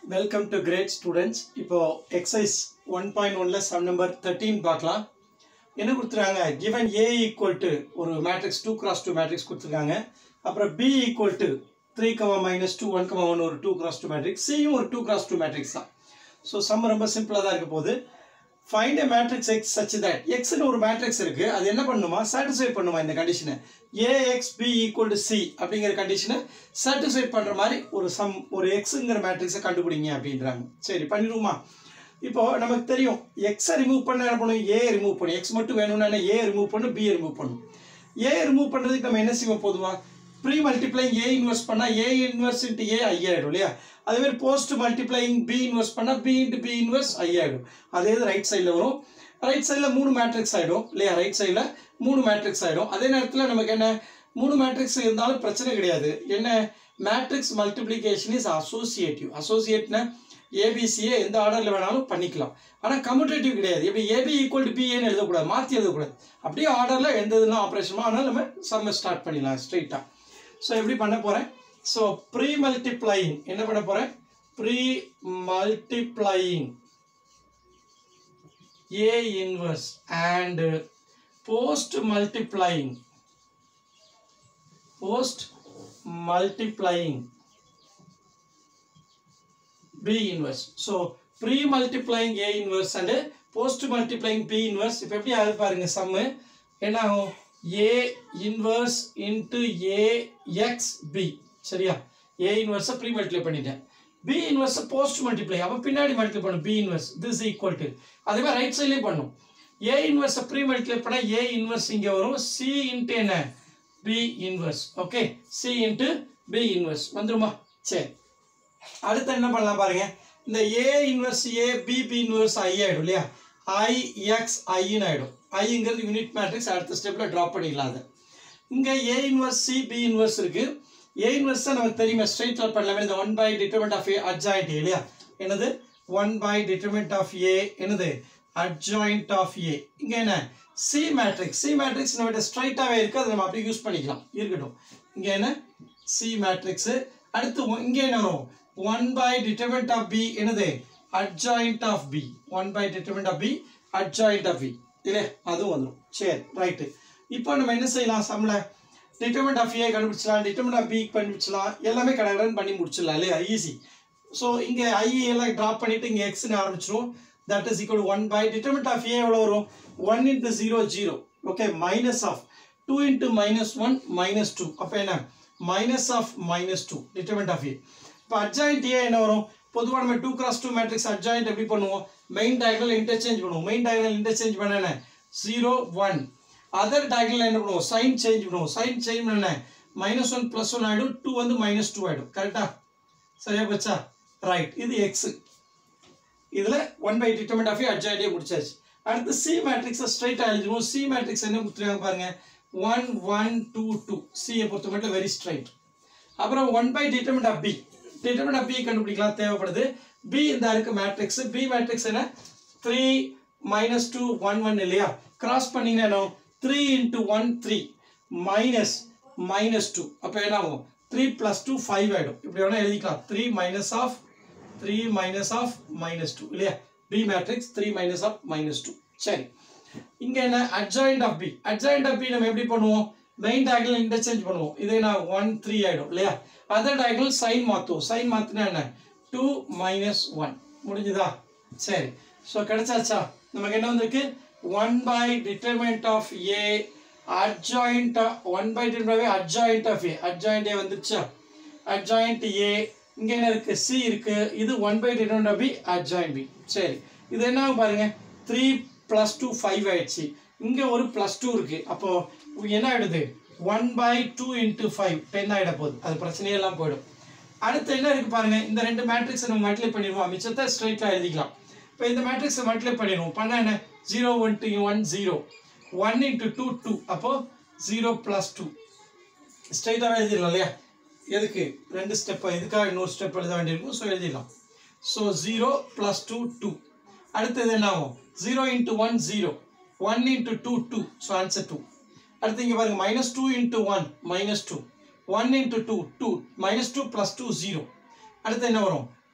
welcome to great students இப்போ exercise one point ஒன்ல sum number thirteen பார்க்கலாம் என்ன கொடுத்துருக்காங்க கிவன் ஏ ஈக்குவல் டு ஒரு matrix two cross two matrix கொடுத்துருக்காங்க அப்புறம் B equal to three comma minus two one comma one ஒரு two cross two matrix சியும் ஒரு டூ கிராஸ் டூ மேட்ரிக்ஸ் தான் ஸோ சம் ரொம்ப சிம்பிளாக தான் இருக்க போகுது find a matrix X such that எக்ஸ்னு ஒரு மேட்ரிக்ஸ் இருக்கு அது என்ன பண்ணுமா சாட்டிஸ்ஃபை பண்ணுமா இந்த கண்டிஷனை AX B equal to C அப்படிங்கிற கண்டிஷனை சாட்டிஸ்ஃபை பண்ணுற மாதிரி ஒரு சம் ஒரு எக்ஸுங்கிற மேட்ரிக்ஸை கண்டுபிடிங்க அப்படின்றாங்க சரி பண்ணிடுவோமா இப்போ நமக்கு தெரியும் எக்ஸை ரிமூவ் பண்ண என்ன பண்ணும் ஏ ரிமூவ் பண்ணும் எக்ஸ் மட்டும் வேணும்னா ஏ ரிமூவ் பண்ணும் பி ரிமூவ் பண்ணும் ஏ ரிமூவ் பண்ணுறதுக்கு நம்ம என்ன செய்வோம் பொதுவா ப்ரீ மல்டிப்ளைங் ஏ இன்வெஸ்ட் பண்ணால் ஏ இன்வெர்ஸ் இன்ட்டு ஏ ஐ ஆயிடும் இல்லையா அதே மாதிரி போஸ்ட் மல்டிப்ளைங் பி இன்வெஸ்ட் பண்ணால் B into B inverse I ஆயிடும் அதே இது ரைட் சைடில் வரும் ரைட் சைடில் மூணு மேட்ரிக்ஸ் ஆகிடும் இல்லையா ரைட் சைடில் மூணு மேட்ரிக்ஸ் ஆகிடும் அதே நேரத்தில் நமக்கு என்ன மூணு மேட்ரிக்ஸ் இருந்தாலும் பிரச்சனை கிடையாது என்ன மேட்ரிக்ஸ் மல்டிப்ளிகேஷன் இஸ் அசோசியேட்டிவ் அசோசியேட்னா ஏபிசியை எந்த ஆர்டரில் வேணாலும் பண்ணிக்கலாம் ஆனால் கம்யூட்டேட்டிவ் கிடையாது எப்படி ஏபி ஈக்குவல் டு பிஏன்னு எழுதக்கூடாது மாற்றி எழுதக்கூடாது அப்படியே ஆர்டரில் எந்த இதுனா ஆப்ரேஷனோ அதனால் நம்ம சம்ம ஸ்டார்ட் பண்ணிடலாம் ஸ்ட்ரெயிட்டாக ஸோ எப்படி பண்ண போகிறேன் ஸோ ப்ரீ மல்டிப்ளையிங் என்ன பண்ண போகிறேன் pre multiplying A inverse and post multiplying post multiplying B inverse so pre multiplying A inverse and post multiplying B inverse இப்போ எப்படி ஆகுது பாருங்க சம்மு என்ன ஆகும் A inverse into A X B சரியா ஏ இன்வர்ஸை ப்ரீ மல்டிப்ளை பண்ணிட்டேன் B இன்வர்ஸை போஸ்ட் மல்டிப்ளை அப்போ பின்னாடி மல்டிப்ளை பண்ணும் B inverse this equal to அதே மாதிரி ரைட் சைட்லேயும் பண்ணும் ஏ இன்வர்ஸை ப்ரீ மல்டிப்ளை பண்ணால் ஏ இன்வர்ஸ் இங்கே வரும் சி இன்ட்டு என்ன B inverse okay C into B inverse வந்துருமா சரி அடுத்து என்ன பண்ணலாம் பாருங்க இந்த A inverse A B B inverse I ஆகிடும் இல்லையா ஐ எக்ஸ் ஐன்னு ஆகிடும் ஐங்கிறது யூனிட் மேட்ரிக்ஸ் அடுத்த ஸ்டெப்பில் ட்ராப் பண்ணிடலாம் அதை இங்கே A inverse C B inverse இருக்குது ஏ இன்வர்ஸ் தான் நமக்கு தெரியுமா ஸ்ட்ரைட் ட்ராப் பண்ணலாமே இந்த one by determinant of A adjoint இல்லையா என்னது one by determinant of A என்னது அட்ஜாயிண்ட் ஆஃப் ஏ இங்கே என்ன சி மேட்ரிக்ஸ் சி மேட்ரிக்ஸ் நம்மகிட்ட ஸ்ட்ரைட்டாகவே இருக்குது அதை நம்ம அப்படியே யூஸ் பண்ணிக்கலாம் இருக்கட்டும் இங்கே என்ன சி மேட்ரிக்ஸு அடுத்து இங்கே என்ன வரும் one by determinant of B என்னது adjoint of B one by determinant of B adjoint of B இல்லையா அதுவும் வந்துடும் சரி ரைட்டு இப்போ நம்ம என்ன செய்யலாம் சம்ல டிட்டர்மெண்ட் ஆஃப் ஏ கண்டுபிடிச்சலாம் டிட்டர்மெண்ட் ஆஃப் பி கண்டுபிடிச்சலாம் எல்லாமே கடகடன் பண்ணி முடிச்சிடலாம் இல்லையா ஈஸி ஸோ இங்கே ஐ எல்லாம் ட்ராப் பண்ணிவிட்டு இங்கே எக்ஸ்னு ஆரம்பிச்சிரும் that is equal one by determinant of A எவ்வளோ வரும் one into zero zero okay minus of two into minus one minus two அப்போ என்ன minus of minus two determinant of A இப்போ அட்ஜாயிண்ட் ஏ என்ன வரும் பொதுவாக நம்ம two cross two matrix adjoint எப்படி பண்ணுவோம் மெயின் டயகனல் இன்டர்சேஞ்ச் பண்ணுவோம் மெயின் டயகனல் இன்டர்சேஞ்ச் பண்ண என்ன ஜீரோ ஒன் அதர் டயகனல் என்ன பண்ணுவோம் சைன் சேஞ்ச் பண்ணுவோம் சைன் சேஞ்ச் பண்ண மைனஸ் ஒன் ப்ளஸ் ஒன் ஆகிடும் டூ வந்து மைனஸ் டூ ஆகிடும் கரெக்டா சரியா போச்சா ரைட் இது எக்ஸு இதில் ஒன் பை டிட்டர்மெண்ட் ஆஃப் அட்ஜாயிண்டே முடிச்சாச்சு அடுத்து சி மேட்ரிக்ஸை ஸ்ட்ரைட்டாக எழுதிடுவோம் சி மேட்ரிக்ஸ் என்ன கொடுத்துருக்காங்க பாருங்க ஒன் ஒன் டூ டூ சியை பொறுத்த மட்டும் வெரி ஸ்ட்ரைட் அப்புறம் one by determinant of B determinant of B கண்டுபிடிக்கலாம் தேவைப்படுது பி இந்த இருக்கு மேட்ரிக்ஸ் பி மேட்ரிக்ஸ் என்ன three minus two one one இல்லையா கிராஸ் பண்ணிங்கன்னா என்ன three into one three minus minus two அப்போ என்ன ஆகும் த்ரீ ப்ளஸ் டூ ஃபைவ் ஆகிடும் இப்படி வேணால் எழுதிக்கலாம் three minus of three minus of minus two இல்லையா B matrix three minus of minus two சரி இங்கே என்ன adjoint of B adjoint of B நம்ம எப்படி பண்ணுவோம் மெயின் டயகனல் இன்டர்சேஞ்ச் பண்ணுவோம் இதே நான் ஒன் த்ரீ ஆகிடும் இல்லையா அதர் டயகனல் சைன் மாற்றுவோம் சைன் மாற்றினா என்ன டூ மைனஸ் ஒன் முடிஞ்சுதா சரி ஸோ கிடைச்சாச்சா நமக்கு என்ன வந்திருக்கு one by determinant of A adjoint one by determinant adjoint of A adjoint A வந்துருச்சா அட்ஜாயிண்ட் ஏ இங்கே என்ன இருக்குது சி இருக்குது இது one by determinant of B adjoint B சரி இது என்ன பாருங்க த்ரீ ப்ளஸ் டூ ஃபைவ் ஆயிடுச்சு இங்கே ஒரு ப்ளஸ் டூ இருக்குது அப்போது என்ன ஆகிடுது one by two into five ten ஆகிட போகுது அது பிரச்சனையெல்லாம் போயிடும் அடுத்து என்ன இருக்குது பாருங்கள் இந்த ரெண்டு மேட்ரிக்ஸை நம்ம மல்டிப்ளை பண்ணிடுவோம் மிச்சத்தை ஸ்ட்ரைட்டாக எழுதிக்கலாம் இப்போ இந்த மேட்ரிக்ஸை மல்டிப்ளை பண்ணிடுவோம் பண்ண என்ன zero one two one zero one into two two அப்போது ஜீரோ ப்ளஸ் டூ ஸ்ட்ரைட்டாகவே எழுதிடலாம் இல்லையா எதுக்கு ரெண்டு ஸ்டெப் இதுக்காக இன்னொரு ஸ்டெப் எழுத வேண்டியிருக்கும் ஸோ எழுதிடலாம் so zero plus two two அடுத்தது என்ன ஆகும் zero into one zero one into two two so answer two அடுத்து இங்கே பாருங்க minus two into one minus two one into two two minus two plus two zero அடுத்து என்ன வரும்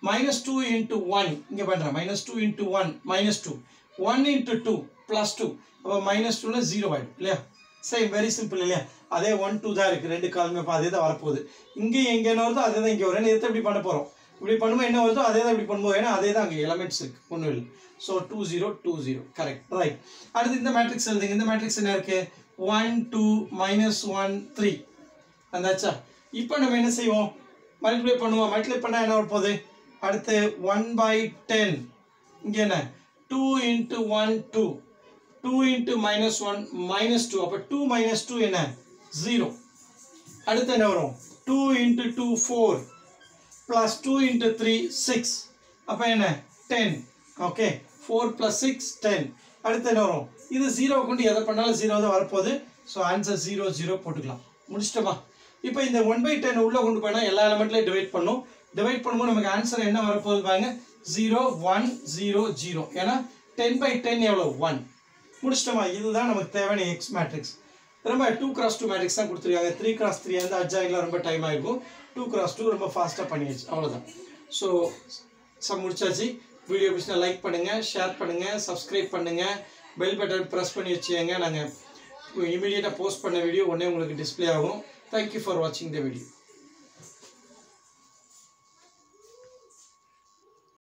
minus two into one இங்கே பண்ணுறேன் minus two into one minus two one into two plus two அப்போ minus டூவில் zero ஆகிடும் இல்லையா same very simple இல்லையா அதே ஒன் டூ தான் இருக்குது ரெண்டு காலமே இப்போ அதே தான் வரப்போகுது இங்கே எங்கே என்ன வருதோ அதே தான் இங்கே வரும் எடுத்து இப்படி பண்ண போகிறோம் இப்படி பண்ணும்போது என்ன வருதோ அதே தான் இப்படி பண்ணும்போது ஏன்னா அதே தான் அங்கே எலமெண்ட்ஸ் இருக்குது ஒன்றும் இல்லை so two zero two zero correct right அடுத்து இந்த மேட்ரிக்ஸ் எழுதுங்க இந்த மேட்ரிக்ஸ் என்ன இருக்குது one two minus one three வந்தாச்சா இப்போ நம்ம என்ன செய்வோம் மல்டிப்ளை பண்ணுவோம் மல்டிப்ளை பண்ணால் என்ன வரப்போகுது அடுத்து ஒன் பை டென் இங்கே என்ன two into one two two into minus one minus two அப்போ டூ மைனஸ் டூ என்ன ஜீரோ அடுத்து என்ன வரும் two into two four plus two into three six அப்போ என்ன ten okay four plus six ten அடுத்து என்ன வரும் இது ஜீரோ கொண்டு எதை பண்ணாலும் ஜீரோ தான் வரப்போகுது ஸோ ஆன்சர் ஜீரோ ஜீரோ போட்டுக்கலாம் முடிச்சிட்டோமா இப்போ இந்த ஒன் பை டென் உள்ளே கொண்டு போனால் எல்லா எலமெண்ட்லையும் டிவைட் பண்ணும் டிவைட் பண்ணும்போது நமக்கு ஆன்சர் என்ன வரப்போகுது பாருங்க ஜீரோ ஒன் ஜீரோ ஜீரோ ஏன்னா டென் பை டென் எவ்வளோ ஒன் முடிச்சிட்டோமா இதுதான் நமக்கு தேவையான எக்ஸ் மேட்ரிக்ஸ் ரொம்ப டூ கிராஸ் டூ மேட்ரிக்ஸ் தான் கொடுத்துருக்காங்க த்ரீ கிராஸ் த்ரீ வந்து அட்ஜாயிங்லாம் ரொம்ப டைம் ஆகிருக்கும் டூ கிராஸ் டூ ரொம்ப ஃபாஸ்ட்டாக பண்ணியாச்சு அவ்வளோதான் ஸோ சம் முடிச்சாச்சு வீடியோ பிடிச்சா லைக் பண்ணுங்கள் ஷேர் பண்ணுங்கள் சப்ஸ்கிரைப் பண்ணுங்கள் பெல் பட்டன் ப்ரெஸ் பண்ணி வச்சுக்கோங்க நாங்கள் இமீடியட்டாக போஸ்ட் பண்ண வீடியோ உடனே உங்களுக்கு டிஸ்ப்ளே ஆகும் தேங்க்யூ ஃபார் வாட்சிங் த வீடியோ